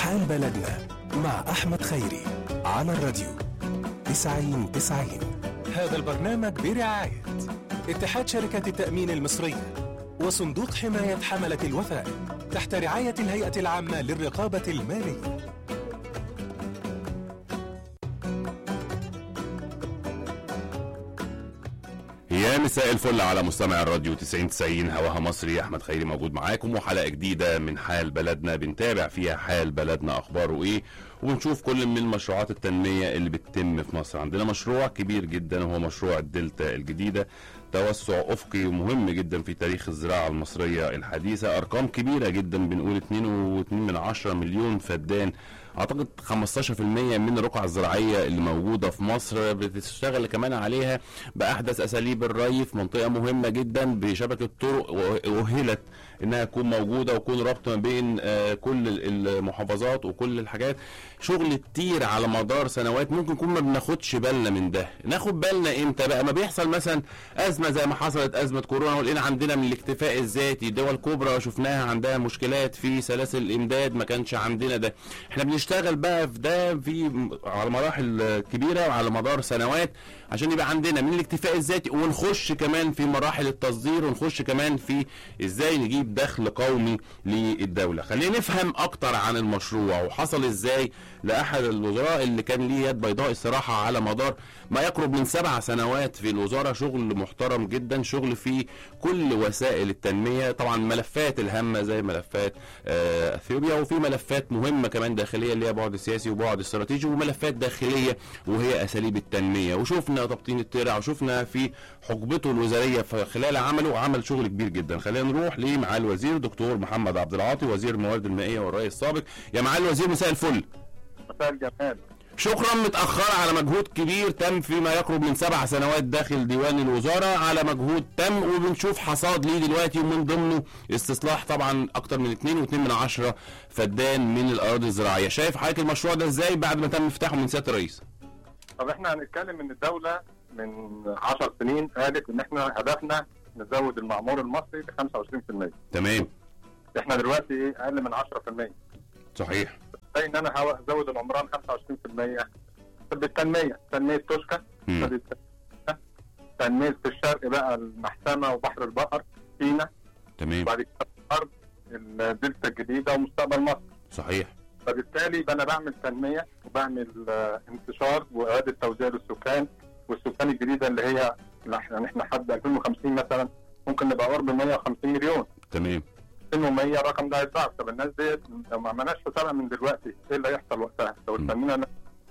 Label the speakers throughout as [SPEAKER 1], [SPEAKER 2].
[SPEAKER 1] حال بلدنا مع أحمد خيري على الراديو تسعين تسعين هذا البرنامج برعاية اتحاد شركة التأمين المصرية وصندوق حماية حملة الوثائق تحت رعاية الهيئة العامة للرقابة المالية
[SPEAKER 2] يا مساء الفل على مستمع الراديو 90 90 هواها مصري احمد خيري موجود معاكم وحلقه جديده من حال بلدنا بنتابع فيها حال بلدنا اخباره ايه وبنشوف كل من مشروعات التنميه اللي بتتم في مصر عندنا مشروع كبير جدا وهو مشروع الدلتا الجديده توسع افقي مهم جدا في تاريخ الزراعه المصريه الحديثه ارقام كبيره جدا بنقول 2.2 من عشرة مليون فدان اعتقد 15% من الرقعة الزراعية اللي موجودة في مصر بتشتغل كمان عليها باحدث اساليب الري في منطقة مهمة جدا بشبكة طرق واهلت انها تكون موجودة وتكون رابطة ما بين آه، كل المحافظات وكل الحاجات شغل كتير على مدار سنوات ممكن نكون ما بناخدش بالنا من ده ناخد بالنا امتى بقى ما بيحصل مثلا ازمة زي ما حصلت ازمة كورونا ولقينا عندنا من الاكتفاء الذاتي دول كبرى شفناها عندها مشكلات في سلاسل الامداد ما كانش عندنا ده احنا بنشتغل بقى في ده في على مراحل كبيره وعلى مدار سنوات عشان يبقى عندنا من الاكتفاء الذاتي ونخش كمان في مراحل التصدير ونخش كمان في ازاي نجيب دخل قومي للدوله خلينا نفهم اكتر عن المشروع وحصل ازاي لاحد الوزراء اللي كان ليه يد بيضاء الصراحه على مدار ما يقرب من سبع سنوات في الوزاره شغل محترم جدا شغل في كل وسائل التنميه طبعا ملفات الهامه زي ملفات آه، اثيوبيا وفي ملفات مهمه كمان داخليه اللي هي بعد سياسي وبعد استراتيجي وملفات داخليه وهي اساليب التنميه وشفنا تبطين الترع وشفنا في حقبته الوزاريه في خلال عمله عمل شغل كبير جدا خلينا نروح لمعالي الوزير دكتور محمد عبد العاطي وزير الموارد المائيه والري السابق يا معالي الوزير مساء الفل
[SPEAKER 3] مساء الجمال
[SPEAKER 2] شكرا متأخرة على مجهود كبير تم فيما يقرب من سبع سنوات داخل ديوان الوزارة على مجهود تم وبنشوف حصاد ليه دلوقتي ومن ضمنه استصلاح طبعا أكتر من 2.2 من عشرة فدان من الأراضي الزراعية شايف حضرتك المشروع ده ازاي بعد ما تم افتتاحه من سيادة الرئيس
[SPEAKER 3] طب احنا هنتكلم ان الدوله من 10 سنين قالت ان احنا هدفنا نزود المعمور المصري ب 25%
[SPEAKER 2] تمام
[SPEAKER 3] احنا دلوقتي ايه اقل من 10%
[SPEAKER 2] صحيح
[SPEAKER 3] زي ان انا هو- هزود العمران 25% بالتنميه تنميه توشكا
[SPEAKER 2] مم.
[SPEAKER 3] تنميه في الشرق بقى المحسمه وبحر البقر سينا
[SPEAKER 2] تمام
[SPEAKER 3] وبعد كده الارض الدلتا الجديده ومستقبل مصر
[SPEAKER 2] صحيح
[SPEAKER 3] فبالتالي انا بعمل تنميه وبعمل آه، انتشار واعاده توزيع للسكان والسكان الجديده اللي هي يعني احنا لحد 2050 مثلا ممكن نبقى قرب 150 مليون
[SPEAKER 2] تمام
[SPEAKER 3] 2100 الرقم ده هيتضاعف طب الناس ديت لو ما عملناش حسابها من دلوقتي ايه اللي هيحصل وقتها؟ لو
[SPEAKER 2] م.
[SPEAKER 3] استنينا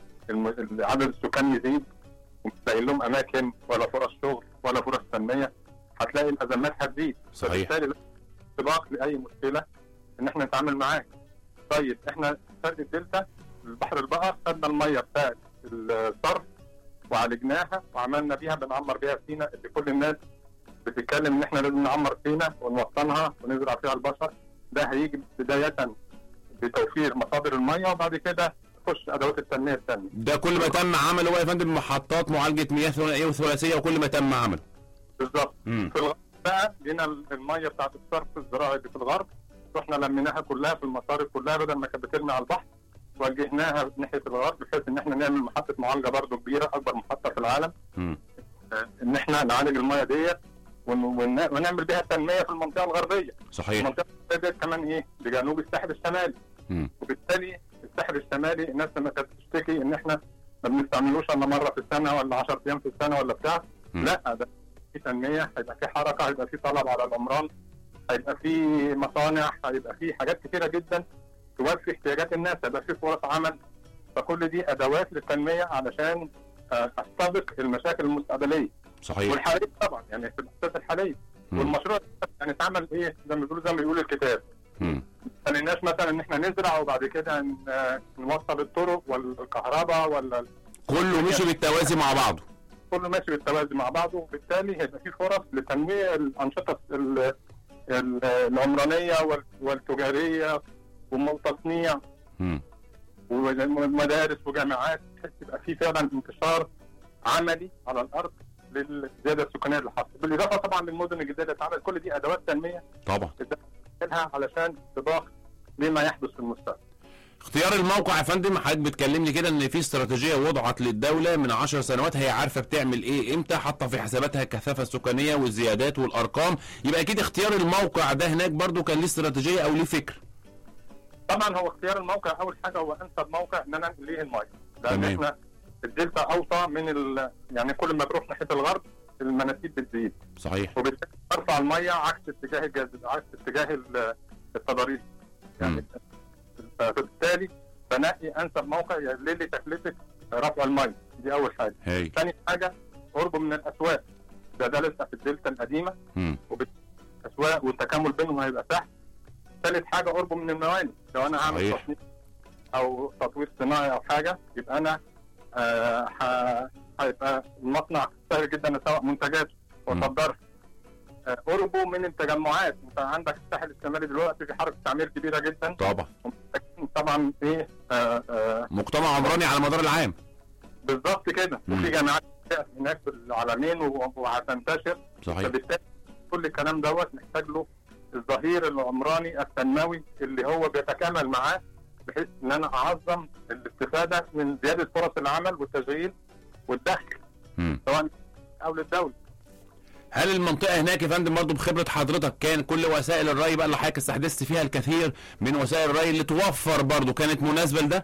[SPEAKER 3] الم- عدد السكان يزيد ومش لاقيين لهم اماكن ولا فرص شغل ولا فرص تنميه هتلاقي الازمات هتزيد
[SPEAKER 2] صحيح.
[SPEAKER 3] فبالتالي لازم سباق لاي مشكله ان احنا نتعامل معاها طيب احنا سد الدلتا البحر البقر خدنا الميه بتاعت الصرف وعالجناها وعملنا بيها بنعمر بيها سينا اللي كل الناس بتتكلم ان احنا لازم نعمر سينا ونوطنها ونزرع فيها البشر ده هيجي بدايه بتوفير مصادر الميه وبعد كده تخش ادوات التنميه الثانيه
[SPEAKER 2] ده كل ما تم عمله هو يا فندم محطات معالجة مياه ثنائية وثلاثية وكل ما تم عمله
[SPEAKER 3] بالظبط
[SPEAKER 2] مم.
[SPEAKER 3] في الغرب بقى جينا الميه بتاعت الصرف الزراعي اللي في الغرب رحنا لميناها كلها في المصارف كلها بدل ما كانت بترمي على البحر وجهناها ناحيه الغرب بحيث ان احنا نعمل محطه معالجه برضو كبيره اكبر محطه في العالم
[SPEAKER 2] مم.
[SPEAKER 3] آه، ان احنا نعالج الميه ديت ون- ون- ونعمل بيها تنميه في المنطقه الغربيه
[SPEAKER 2] صحيح
[SPEAKER 3] المنطقه الغربيه ديت كمان ايه بجنوب الساحل الشمالي
[SPEAKER 2] مم.
[SPEAKER 3] وبالتالي الساحل الشمالي الناس لما كانت بتشتكي ان احنا ما بنستعملوش الا مره في السنه ولا 10 ايام في السنه ولا بتاع
[SPEAKER 2] مم.
[SPEAKER 3] لا ده في تنميه هيبقى في حركه هيبقى في طلب على العمران هيبقى في مصانع هيبقى في حاجات كتيره جدا توفي احتياجات الناس هيبقى في فرص عمل فكل دي ادوات للتنميه علشان آه، استبق المشاكل المستقبليه
[SPEAKER 2] صحيح
[SPEAKER 3] والحاليه طبعا يعني في الاحداث الحاليه
[SPEAKER 2] مم.
[SPEAKER 3] والمشروع يعني اتعمل ايه زي ما بيقولوا زي ما بيقول الكتاب
[SPEAKER 2] مم.
[SPEAKER 3] ما لقيناش مثلا ان احنا نزرع وبعد كده ن- آه، نوصل الطرق والكهرباء ولا
[SPEAKER 2] كله مشي بالتوازي مع بعضه
[SPEAKER 3] كله ماشي بالتوازي مع بعضه وبالتالي هيبقى في فرص لتنويع الانشطه ال- ال- العمرانيه وال- والتجاريه والتصنيع
[SPEAKER 2] مم.
[SPEAKER 3] ومدارس وجامعات بحيث يبقى في فعلا انتشار عملي على الارض للزياده السكانيه اللي حصلت بالاضافه طبعا للمدن الجديده اللي اتعملت كل دي ادوات تنميه
[SPEAKER 2] طبعا
[SPEAKER 3] بتعملها علشان سباق لما يحدث في المستقبل
[SPEAKER 2] اختيار الموقع يا فندم حضرتك بتكلمني كده ان في استراتيجيه وضعت للدوله من 10 سنوات هي عارفه بتعمل ايه امتى حاطه في حساباتها الكثافه السكانيه والزيادات والارقام يبقى اكيد اختيار الموقع ده هناك برضو كان ليه استراتيجيه او ليه فكر
[SPEAKER 3] طبعا هو اختيار الموقع اول حاجه هو انسب موقع ان انا انقل ليه الميه لان
[SPEAKER 2] تمام.
[SPEAKER 3] احنا الدلتا اوطى من ال... يعني كل ما بروح ناحيه الغرب المناسيب بتزيد
[SPEAKER 2] صحيح
[SPEAKER 3] وبالتالي برفع الميه عكس اتجاه الجاز عكس اتجاه ال- التضاريس يعني فبالتالي بنقي انسب موقع يقلل لي تكلفه رفع الميه دي اول حاجه
[SPEAKER 2] هاي
[SPEAKER 3] ثاني حاجه قربه من الاسواق ده ده لسه في الدلتا القديمه
[SPEAKER 2] مم.
[SPEAKER 3] اسواق والتكامل بينهم هيبقى سهل ثالث حاجه قربه من الموانئ لو انا هعمل
[SPEAKER 2] صحيح.
[SPEAKER 3] تصنيع او تطوير صناعي او حاجه يبقى انا آه ح- هيبقى المصنع سهل جدا اسوق منتجاته
[SPEAKER 2] مم.
[SPEAKER 3] واصدرها آه، قربه من التجمعات انت عندك الساحل الشمالي دلوقتي في حركه تعمير كبيره جدا
[SPEAKER 2] طبعا
[SPEAKER 3] طبعا ايه آه آه
[SPEAKER 2] مجتمع عمراني على مدار العام
[SPEAKER 3] بالظبط كده
[SPEAKER 2] مم.
[SPEAKER 3] وفي جامعات هناك في العالمين و- وهتنتشر
[SPEAKER 2] صحيح
[SPEAKER 3] فبالتالي كل الكلام دوت محتاج له الظهير العمراني التنموي اللي هو بيتكامل معاه بحيث ان انا اعظم الاستفاده من زياده فرص العمل والتشغيل والدخل
[SPEAKER 2] مم.
[SPEAKER 3] سواء او للدوله.
[SPEAKER 2] هل المنطقه هناك يا فندم برضه بخبره حضرتك كان كل وسائل الري بقى اللي حضرتك استحدثت فيها الكثير من وسائل الري اللي توفر برضه كانت مناسبه لده؟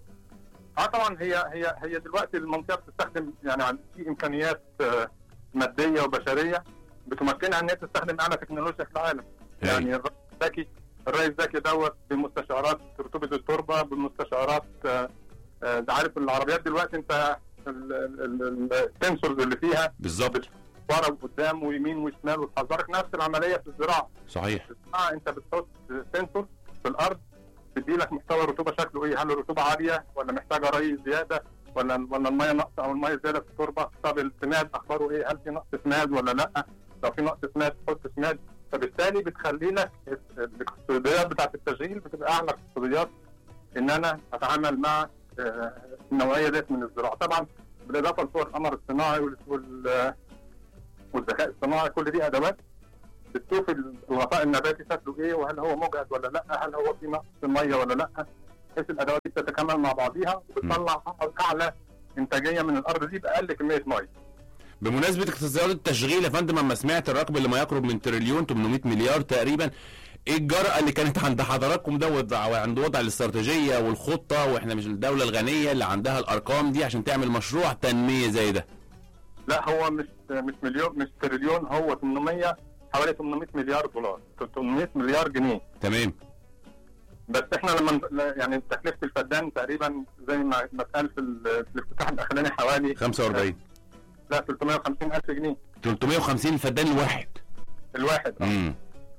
[SPEAKER 3] اه طبعا هي هي هي دلوقتي المنطقه بتستخدم يعني عن- في امكانيات آه، ماديه وبشريه بتمكنها ان هي تستخدم اعلى تكنولوجيا في العالم.
[SPEAKER 2] هاي.
[SPEAKER 3] يعني الرئيس الذكي الرئيس الذكي دوت بمستشعرات رطوبه التربه بمستشعرات آه، آه، ده عارف العربيات دلوقتي انت ال- ال- ال- السنسورز اللي فيها
[SPEAKER 2] بالظبط
[SPEAKER 3] ورا وقدام ويمين وشمال وتحذرك نفس العمليه في الزراعه.
[SPEAKER 2] صحيح
[SPEAKER 3] في الزراعه انت بتحط سنسور في الارض تدي لك محتوى الرطوبه شكله ايه؟ هل الرطوبه عاليه ولا محتاجه ري زياده ولا ولا الميه ناقصه او الميه زياده في التربه؟ طب السماد اخباره ايه؟ هل في نقص سماد ولا لا؟ لو في نقص سماد تحط سماد فبالتالي بتخلي لك الاقتصاديات بتاعت التشغيل بتبقى اعلى اقتصاديات ان انا اتعامل مع آه، النوعيه ديت من الزراعه طبعا بالاضافه لصور القمر الصناعي وال- وال- والذكاء الصناعي كل دي ادوات بتشوف الغطاء النباتي شكله ايه وهل هو مجهد ولا لا هل هو في نقص في الميه ولا لا بحيث الادوات دي تتكامل مع بعضيها وبتطلع اعلى انتاجيه من الارض دي باقل كميه ميه
[SPEAKER 2] بمناسبة اقتصاد التشغيل يا فندم اما سمعت الرقم اللي ما يقرب من تريليون 800 مليار تقريبا ايه الجرأة اللي كانت عند حضراتكم ده وضع- عند وضع الاستراتيجية والخطة واحنا مش الدولة الغنية اللي عندها الارقام دي عشان تعمل مشروع تنمية زي ده
[SPEAKER 3] لا هو مش مش مليون مش تريليون هو 800 حوالي 800 مليار دولار 800 مليار جنيه
[SPEAKER 2] تمام
[SPEAKER 3] بس احنا لما ن- يعني تكلفه الفدان تقريبا زي ما ما اتقال في ال- في الافتتاح الاخراني حوالي
[SPEAKER 2] 45
[SPEAKER 3] لا 350 الف جنيه
[SPEAKER 2] 350 الفدان الواحد
[SPEAKER 3] الواحد
[SPEAKER 2] امم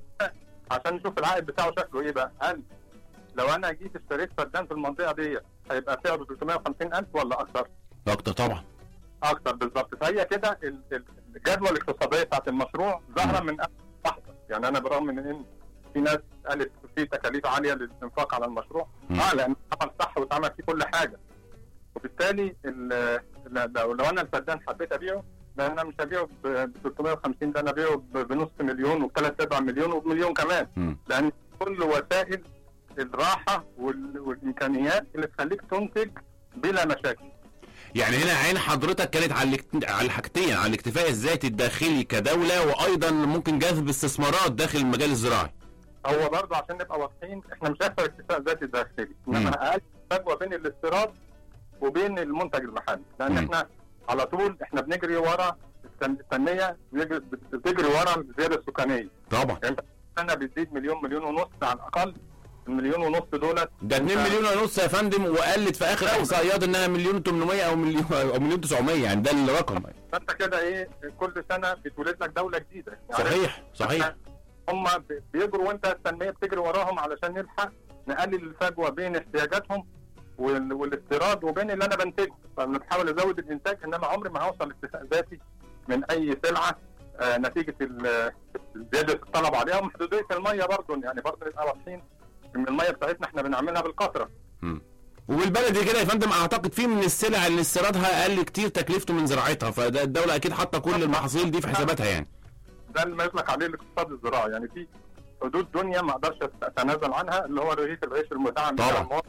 [SPEAKER 3] عشان نشوف العائد بتاعه شكله ايه بقى هل لو انا جيت اشتريت فدان في المنطقه دي هيبقى سعره 350 الف ولا اكتر
[SPEAKER 2] اكتر طبعا
[SPEAKER 3] اكتر بالظبط فهي كده ال- ال- الجدوى الاقتصاديه بتاعت المشروع ظاهره من قبل لحظه يعني انا برغم من ان في ناس قالت في تكاليف عاليه للانفاق على المشروع
[SPEAKER 2] مم.
[SPEAKER 3] اه لان اتعمل صح واتعمل فيه كل حاجه وبالتالي ال- ل- لو لو انا الفدان حبيت ابيعه لان انا مش هبيعه ب 350 ده انا ابيعه ب- بنص مليون وبثلاث ارباع مليون وبمليون كمان
[SPEAKER 2] مم.
[SPEAKER 3] لان كل وسائل الراحه وال- والامكانيات اللي تخليك تنتج بلا مشاكل
[SPEAKER 2] يعني هنا عين حضرتك كانت على الاكت- على الحاجتين على الاكتفاء الذاتي الداخلي كدولة وايضا ممكن جذب استثمارات داخل المجال الزراعي
[SPEAKER 3] هو برضه عشان نبقى واضحين احنا مش هيحصل اكتفاء ذاتي داخلي
[SPEAKER 2] مم.
[SPEAKER 3] انما اقل فجوه بين الاستيراد وبين المنتج المحلي لان
[SPEAKER 2] مم.
[SPEAKER 3] احنا على طول احنا بنجري ورا التن- التنميه بيجري- بتجري ورا الزياده السكانيه
[SPEAKER 2] طبعا
[SPEAKER 3] يعني السنه بتزيد مليون مليون ونص على الاقل المليون ونص دولت
[SPEAKER 2] ده 2 مليون ونص يا فندم وقلت في اخر احصائيات انها مليون 800 او مليون او مليون 900 يعني ده الرقم
[SPEAKER 3] فانت كده ايه كل سنه بتولد لك دوله جديده يعني
[SPEAKER 2] صحيح صحيح
[SPEAKER 3] هم ب- بيجروا وانت التنميه بتجري وراهم علشان نلحق نقلل الفجوه بين احتياجاتهم وال- والاستيراد وبين اللي انا بنتجه فانا بحاول ازود الانتاج انما عمري ما هوصل لاكتفاء ذاتي من اي سلعه آه نتيجه ال- زياده الطلب عليها ومحدوديه الميه برضه يعني برضه نبقى واضحين ان الميه بتاعتنا احنا بنعملها بالقطره
[SPEAKER 2] مم. وبالبلدي كده يا فندم اعتقد في من السلع اللي استيرادها اقل كتير تكلفته من زراعتها فده الدوله اكيد حاطه كل المحاصيل دي في حساباتها يعني
[SPEAKER 3] ده اللي ما يطلق عليه الاقتصاد الزراعي يعني في حدود دنيا ما اقدرش اتنازل عنها اللي هو رغيف العيش المدعم بتاع
[SPEAKER 2] طبعا.
[SPEAKER 3] المواطن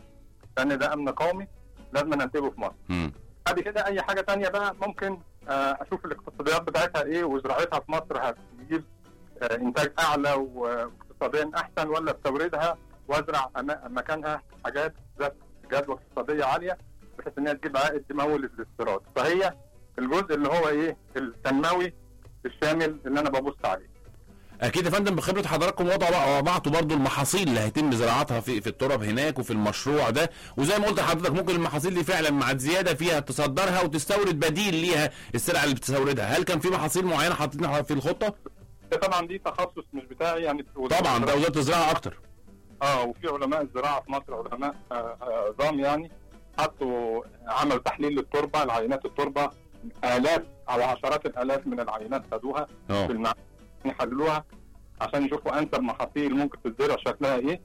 [SPEAKER 3] لان ده امن قومي لازم ننتبه في مصر
[SPEAKER 2] مم.
[SPEAKER 3] بعد كده اي حاجه تانية بقى ممكن آه، اشوف الاقتصاديات بتاعتها ايه وزراعتها في مصر هتجيب آه، انتاج اعلى واقتصاديا احسن ولا استوردها وازرع أما- مكانها حاجات ذات جدوى اقتصاديه عاليه بحيث ان هي تجيب عائد دموي للاستيراد فهي الجزء اللي هو ايه التنموي الشامل اللي انا ببص عليه
[SPEAKER 2] اكيد يا فندم بخبره حضراتكم وضعوا بقى وضعتوا برضو المحاصيل اللي هيتم زراعتها في في التراب هناك وفي المشروع ده وزي ما قلت لحضرتك ممكن المحاصيل دي فعلا مع الزياده فيها تصدرها وتستورد بديل ليها السلع اللي بتستوردها هل كان في محاصيل معينه حاطينها في الخطه
[SPEAKER 3] طبعا دي تخصص مش بتاعي يعني
[SPEAKER 2] طبعا ده وزاره الزراعه اكتر
[SPEAKER 3] اه وفي علماء الزراعه في مصر علماء آه، آه، عظام يعني حطوا عملوا تحليل للتربه لعينات التربه الاف او عشرات الالاف من العينات خدوها في
[SPEAKER 2] اه
[SPEAKER 3] المعمل يحللوها عشان يشوفوا انسب محاصيل ممكن تتزرع شكلها ايه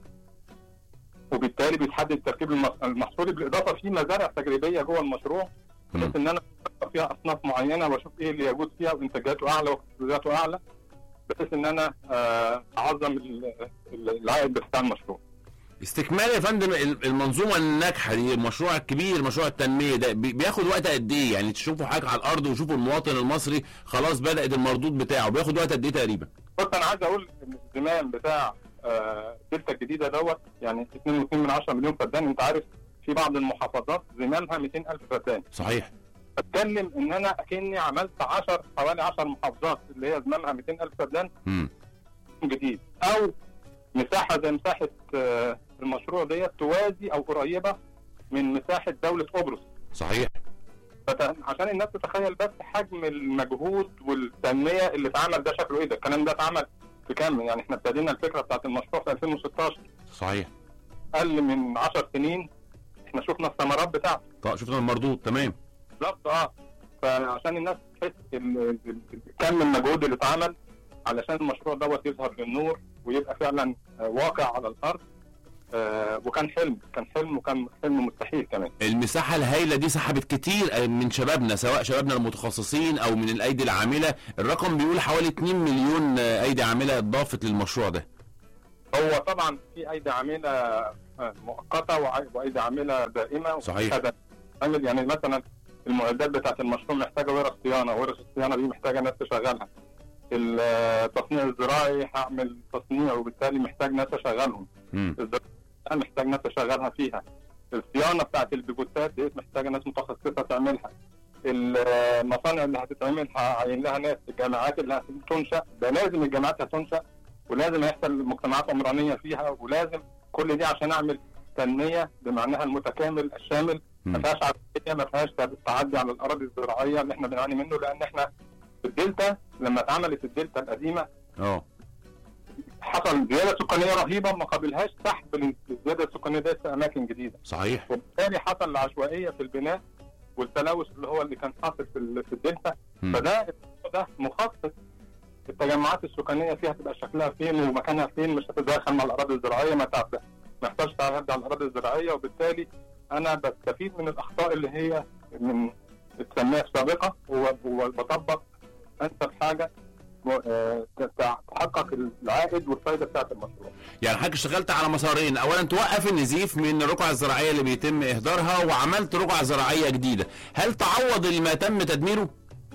[SPEAKER 3] وبالتالي بيتحدد تركيب المس- المحصول بالاضافه في مزارع تجريبيه جوه المشروع
[SPEAKER 2] مم.
[SPEAKER 3] بحيث ان انا أفكر فيها اصناف معينه واشوف ايه اللي يجوز فيها وانتاجاته اعلى واقتصادياته اعلى بحيث ان انا آه، اعظم ال- ال- العائد بتاع المشروع.
[SPEAKER 2] استكمال يا فندم ال- المنظومه الناجحه دي المشروع الكبير مشروع التنميه ده بي- بياخد وقت قد ايه يعني تشوفوا حاجه على الارض وشوفوا المواطن المصري خلاص بدات المردود بتاعه بياخد وقت قد ايه تقريبا
[SPEAKER 3] بص انا عايز اقول ان الزمام بتاع آه، دلتا الجديده دوت يعني 2.2 من 10 مليون فدان انت عارف في بعض المحافظات زمامها 200 الف فدان
[SPEAKER 2] صحيح
[SPEAKER 3] بتكلم ان انا اكني عملت 10 حوالي 10 محافظات اللي هي زمامها 200 الف فدان
[SPEAKER 2] امم
[SPEAKER 3] جديد او مساحه زي مساحه آه، المشروع ديت توازي او قريبه من مساحه دوله قبرص
[SPEAKER 2] صحيح
[SPEAKER 3] فت- عشان الناس تتخيل بس حجم المجهود والتنميه اللي اتعمل ده شكله ايه ده الكلام ده اتعمل في كام يعني احنا ابتدينا الفكره بتاعت المشروع في 2016
[SPEAKER 2] صحيح
[SPEAKER 3] اقل من 10 سنين احنا شفنا الثمرات بتاعته
[SPEAKER 2] طيب شفنا المردود تمام
[SPEAKER 3] بالظبط اه فعشان الناس تحس ال- ال- ال- كم المجهود اللي اتعمل علشان المشروع دوت يظهر للنور ويبقى فعلا آه، واقع على الارض آه، وكان حلم كان حلم وكان حلم مستحيل كمان
[SPEAKER 2] المساحة الهائلة دي سحبت كتير من شبابنا سواء شبابنا المتخصصين أو من الأيدي العاملة الرقم بيقول حوالي 2 مليون أيدي عاملة اتضافت للمشروع ده
[SPEAKER 3] هو طبعا في ايدي عامله آه، مؤقته وع- وايدي عامله دائمه
[SPEAKER 2] صحيح.
[SPEAKER 3] هذا عامل يعني مثلا المعدات بتاعت المشروع محتاجه ورش صيانه ورش الصيانه دي محتاجه ناس تشغلها التصنيع الزراعي هعمل تصنيع وبالتالي محتاج ناس اشغلهم
[SPEAKER 2] مم.
[SPEAKER 3] الزراعه محتاج ناس اشغلها فيها الصيانه بتاعت البيجوتات دي محتاجه ناس متخصصه تعملها المصانع اللي هتتعمل هعين لها ناس الجامعات اللي هتنشا ده لازم الجامعات هتنشا ولازم يحصل مجتمعات عمرانيه فيها ولازم كل دي عشان اعمل تنميه بمعناها المتكامل الشامل ما
[SPEAKER 2] مم.
[SPEAKER 3] فيهاش عدوانيه ما فيهاش تعدي على الاراضي الزراعيه اللي احنا بنعاني منه لان احنا في الدلتا لما اتعملت الدلتا القديمه
[SPEAKER 2] اه
[SPEAKER 3] حصل زياده سكانيه رهيبه ما قابلهاش سحب الزياده السكانيه دي في اماكن جديده
[SPEAKER 2] صحيح
[SPEAKER 3] وبالتالي حصل العشوائيه في البناء والتلوث اللي هو اللي كان حاصل في ال- في الدلتا
[SPEAKER 2] مم.
[SPEAKER 3] فده ده مخصص التجمعات السكانيه فيها تبقى شكلها فين ومكانها فين مش هتتدخل مع الاراضي الزراعيه ما تعب ما يحتاجش تعدي على الاراضي الزراعيه وبالتالي انا بستفيد من الاخطاء اللي هي من التنميه السابقه و- وبطبق انسب حاجه و- آه، تحقق العائد والفائده بتاعت المشروع.
[SPEAKER 2] يعني حضرتك اشتغلت على مسارين اولا توقف النزيف من الرقعة الزراعية اللي بيتم اهدارها وعملت رقعة زراعية جديدة هل تعوض اللي ما تم تدميره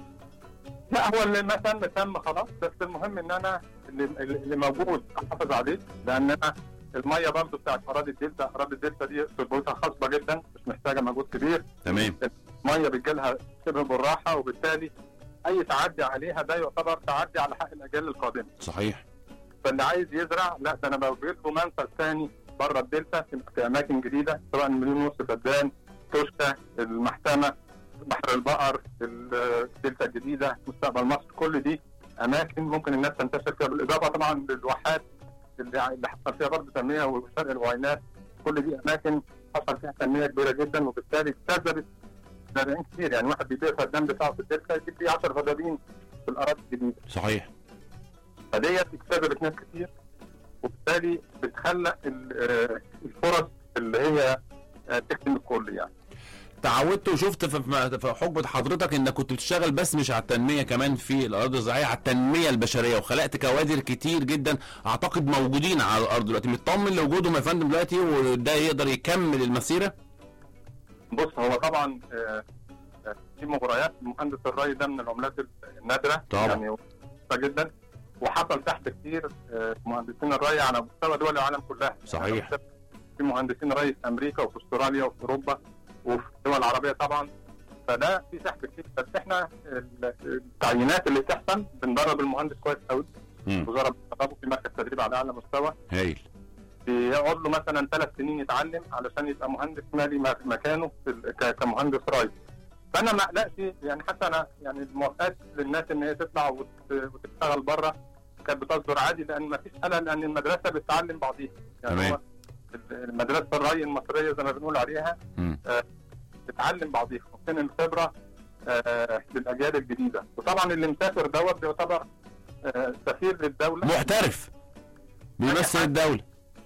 [SPEAKER 3] لا هو اللي ما تم تم خلاص بس المهم ان انا اللي, اللي موجود احافظ عليه لان انا الميه برضه بتاعت اراضي الدلتا اراضي الدلتا دي تربتها خصبه جدا مش محتاجه مجهود كبير
[SPEAKER 2] تمام
[SPEAKER 3] الميه بتجيلها شبه بالراحه وبالتالي اي تعدي عليها ده يعتبر تعدي على حق الاجيال القادمه
[SPEAKER 2] صحيح
[SPEAKER 3] فاللي عايز يزرع لا ده انا بوجد له منفذ ثاني بره الدلتا في- في اماكن جديده سواء مليون ونص فدان توشكا المحتمه بحر البقر الدلتا الجديده مستقبل مصر كل دي اماكن ممكن الناس تنتشر فيها بالاضافه طبعا للواحات اللي اللي حصل فيها برضه تنميه وشرق الوعينات كل دي اماكن حصل فيها تنميه كبيره جدا وبالتالي اكتسبت زارعين كتير يعني واحد بيبيع فدان بتاعه في الدلتا يجيب فيه 10 فدادين في الاراضي الجديده
[SPEAKER 2] صحيح
[SPEAKER 3] فديت اكتسبت ناس كتير وبالتالي بتخلق ال- آه، الفرص اللي هي آه، تخدم الكل يعني
[SPEAKER 2] اتعودت وشفت في- في في حقبه حضرتك انك كنت بتشتغل بس مش على التنميه كمان في الاراضي الزراعيه على التنميه البشريه وخلقت كوادر كتير جدا اعتقد موجودين على الارض دلوقتي مطمن لوجودهم يا فندم دلوقتي وده يقدر يكمل المسيره
[SPEAKER 3] بص هو طبعا آه، آه، في مغريات مهندس الري ده من العملات النادره
[SPEAKER 2] طبعا.
[SPEAKER 3] يعني مهمة جدا وحصل تحت كتير آه، مهندسين الري على مستوى دول العالم كلها
[SPEAKER 2] صحيح.
[SPEAKER 3] يعني في مهندسين ري في امريكا وفي استراليا وفي اوروبا وفي الدول العربيه طبعا فده في تحت كتير بس احنا ال- التعيينات اللي بتحصل بندرب المهندس كويس قوي
[SPEAKER 2] مم.
[SPEAKER 3] الوزاره بتدربه في مركز تدريب على اعلى مستوى
[SPEAKER 2] هايل
[SPEAKER 3] بيقعد له مثلا ثلاث سنين يتعلم علشان يبقى مهندس مالي م- مكانه في ال- ك- كمهندس ري فانا ما اقلقش يعني حتى انا يعني الموافقات للناس ان هي تطلع وت- وتشتغل بره كانت بتصدر عادي لان ما فيش قلق لان المدرسه بتتعلم بعضيها يعني
[SPEAKER 2] تمام.
[SPEAKER 3] هو ال- مدرسه الري المصريه زي ما بنقول عليها
[SPEAKER 2] مم.
[SPEAKER 3] تتعلم بعضيها وتنقل الخبره آه، للاجيال الجديده وطبعا اللي مسافر دوت بيعتبر آه، سفير للدوله
[SPEAKER 2] محترف بيمثل الدوله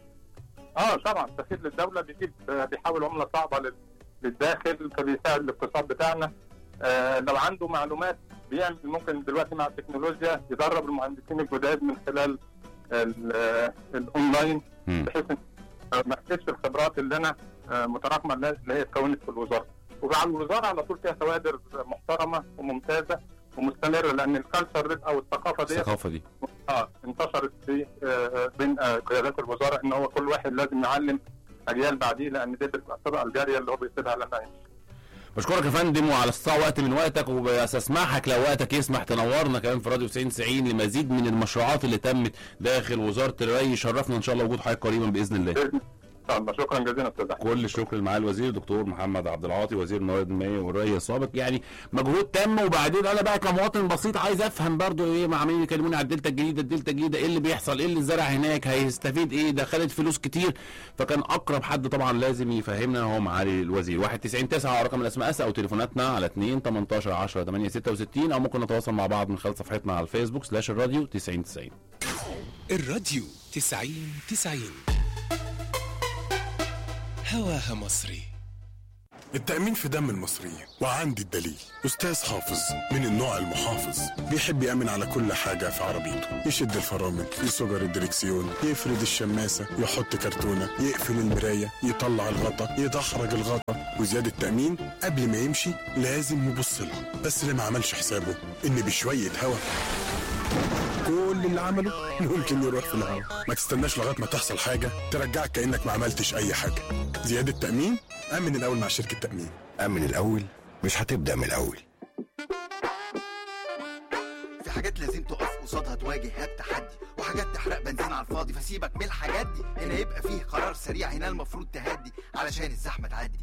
[SPEAKER 3] اه طبعا سفير للدوله بيجيب آه، بيحول عمله صعبه لل- للداخل فبيساعد الاقتصاد بتاعنا آه لو عنده معلومات بيعمل ممكن دلوقتي مع التكنولوجيا يدرب المهندسين الجداد من خلال ال- آه، الاونلاين
[SPEAKER 2] مم.
[SPEAKER 3] بحيث إن آه، ما احتاجش الخبرات اللي انا آه، متراكمه اللي اللي هي اتكونت في الوزاره وعلى الوزاره على طول فيها كوادر محترمه وممتازه ومستمره لان الكالتشر او الثقافه دي
[SPEAKER 2] الثقافه دي
[SPEAKER 3] اه انتشرت في آه، بين آه، قيادات الوزاره ان هو كل واحد لازم يعلم اجيال بعديه لان دي بتبقى الصدقه الجاريه اللي هو بيسيبها لما يمشي.
[SPEAKER 2] بشكرك يا فندم وعلى استطاع وقت من وقتك وبستسمحك لو وقتك يسمح تنورنا كمان في راديو 90 90 لمزيد من المشروعات اللي تمت داخل وزاره الري شرفنا ان شاء الله وجود حضرتك قريبا باذن الله
[SPEAKER 3] باذن ان شاء الله شكرا جزيلا استاذ احمد
[SPEAKER 2] كل الشكر لمعالي الوزير دكتور محمد عبد العاطي وزير الموارد المائيه والري السابق يعني مجهود تم وبعدين انا بقى كمواطن بسيط عايز افهم برضو ايه مع عمالين يكلموني على الدلتا الجديده الدلتا الجديده ايه اللي بيحصل ايه اللي الزرع هناك هيستفيد ايه دخلت فلوس كتير فكان اقرب حد طبعا لازم يفهمنا هو معالي الوزير 199 على رقم الاس ام اس او تليفوناتنا على 2 18 10 8 66 او ممكن نتواصل مع بعض من خلال صفحتنا على الفيسبوك سلاش الراديو 90 90
[SPEAKER 1] الراديو تسعين تسعين هواها مصري
[SPEAKER 4] التأمين في دم المصريين وعندي الدليل أستاذ حافظ من النوع المحافظ بيحب يأمن على كل حاجة في عربيته يشد الفرامل يصجر الدركسيون يفرد الشماسة يحط كرتونة يقفل المراية يطلع الغطا يدحرج الغطا وزيادة تأمين قبل ما يمشي لازم يبص لها بس اللي ما عملش حسابه إن بشوية هوا كل اللي عمله ممكن يروح في الهوا ما تستناش لغايه ما تحصل حاجه ترجعك كانك ما عملتش اي حاجه زياده تامين امن الاول مع شركه تامين
[SPEAKER 5] أمن الأول مش هتبدأ من الأول
[SPEAKER 6] في حاجات لازم تقف قصادها تواجه التحدي وحاجات تحرق بنزين على الفاضي فسيبك من الحاجات دي هنا يبقى فيه قرار سريع هنا المفروض تهدي علشان الزحمه تعدي